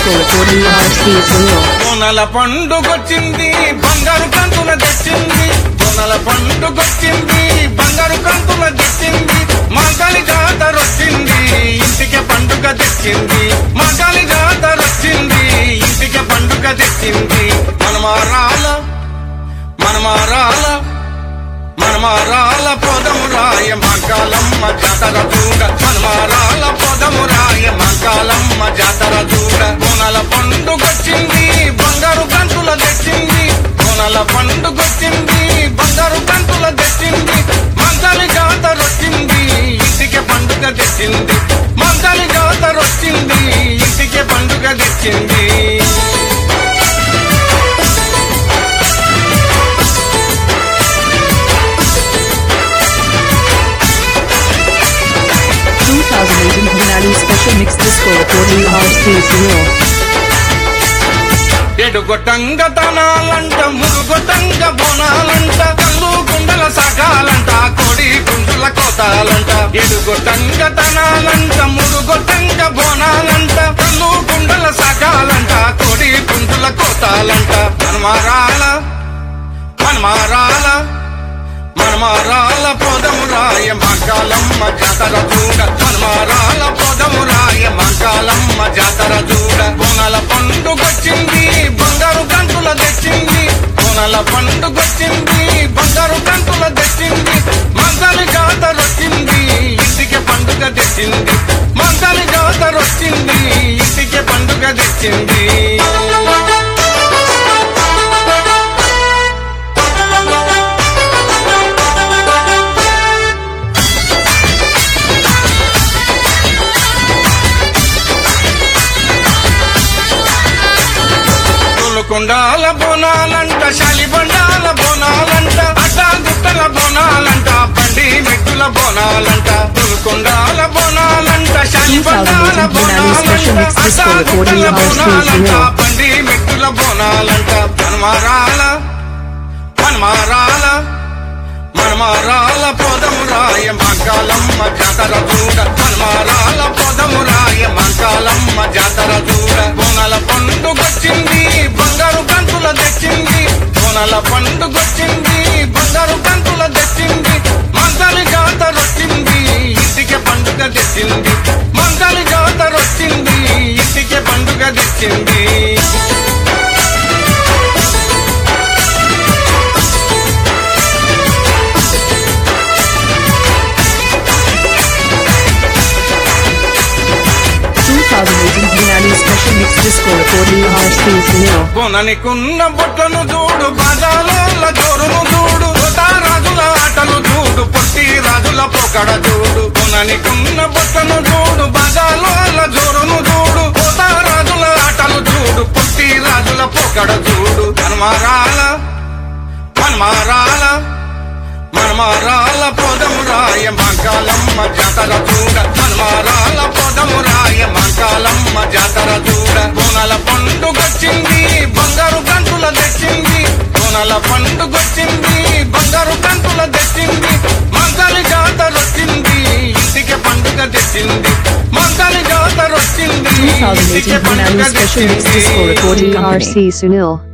disco recording RC Sunil. బోనల పండుగొచ్చింది బంగారు కంతుల తెచ్చింది బోనల పండుగొచ్చింది బంగారు కంతుల తెచ్చింది మాగాలి జాతర వచ్చింది ఇంటికి పండుగ తెచ్చింది మాగాలి జాతర వచ్చింది ఇంటికి పండుగ తెచ్చింది మనమారాల మనమారాల మనమారాల పొదము రాయ మంకాలమ్మ జాతర చూడ మనమారాల పొదము రాయ మంకాలమ్మ జాతర చూడ బోనల పండుగొచ్చింది బంగారు గంతుల తెచ్చింది బోనల పండుగొచ్చింది బంగారు గంతుల తెచ్చింది మంకాలి జాతర వచ్చింది ఇంటికి పండుగ తెచ్చింది మంకాలి జాతర వచ్చింది ఇంటికి పండుగ తెచ్చింది 2018 Hinali special mix disco recording RC Sunil. ఎడుగొట్టంగ తనాలంట మురుగొట్టంగ బోనాలంట కల్లు గుండల సగాలంట కొడి గుండుల కోతాలంట ఎడుగొట్టంగ తనాలంట మురుగొట్టంగ బోనాలంట కల్లు గుండల సగాలంట కొడి గుండుల కోతాలంట మనమారాల మనమారాల మనమారాల పొదము రాయ మంకాలమ్మ జాతర చూడ మనమారాల పొదము రాయ మంకాలమ్మ జాతర చూడ బోనల పండుగొచ్చింది బంగారు గంతుల తెచ్చింది బోనల పండుగొచ్చింది బంగారు గంతుల తెచ్చింది మంగలి జాతర వచ్చింది ఇంటికి పండుగ తెచ్చింది మంగలి జాతర వచ్చింది ఇంటికి పండుగ తెచ్చింది తొలుకొండాల బోనాలంట శాలిబండాల బోనాలంట అడ్డా గుట్టల బోనాలంట బండి మెట్టుల బోనాలంట తొలుకొండాల బోనాలంట శాలిబండాల బోనాలంట అడ్డా గుట్టల బోనాలంట బండి మెట్టుల బోనాలంట మనమారాల మనమారాల మనమారాల పొదము రాయ మంకాలమ్మ జాతర చూడ మనమారాల పొదము రాయ మంకాలమ్మ జాతర చూడ బోనల పండుగొచ్చింది బంగారు గంతుల తెచ్చింది బోనల పండుగొచ్చింది బంగారు గంతుల తెచ్చింది మంగలి జాతర వచ్చింది ఇంటికి పండుగ తెచ్చింది మంగలి జాతర వచ్చింది ఇంటికి పండుగ తెచ్చింది Hinali special mix disco recording RC Sunil. బొననికున్న బొట్లను చూడు బజాల జోరును చూడు రాజుల ఆటలు చూడు పొట్టి రాజుల పొకడ చూడు బొననికున్న బొట్లను చూడు బజాల జోరును చూడు రాజుల ఆటలు చూడు పొట్టి రాజుల పొకడ చూడు హనుమారాల హనుమారాల మనమారాల పొదము రాయ మంకాలమ్మ జాతర చూడ మనమారాల పొదము రాయ మంకాలమ్మ జాతర చూడ బోనల పండుగొచ్చింది బంగారు గంతుల తెచ్చింది బోనల పండుగొచ్చింది బంగారు గంతుల తెచ్చింది మంగలి జాతర వచ్చింది ఇంటికి పండుగ తెచ్చింది మంగలి జాతర వచ్చింది ఇంటికి 2018 పండుగ Hinali special mix disco తెచ్చింది recording RC Sunil.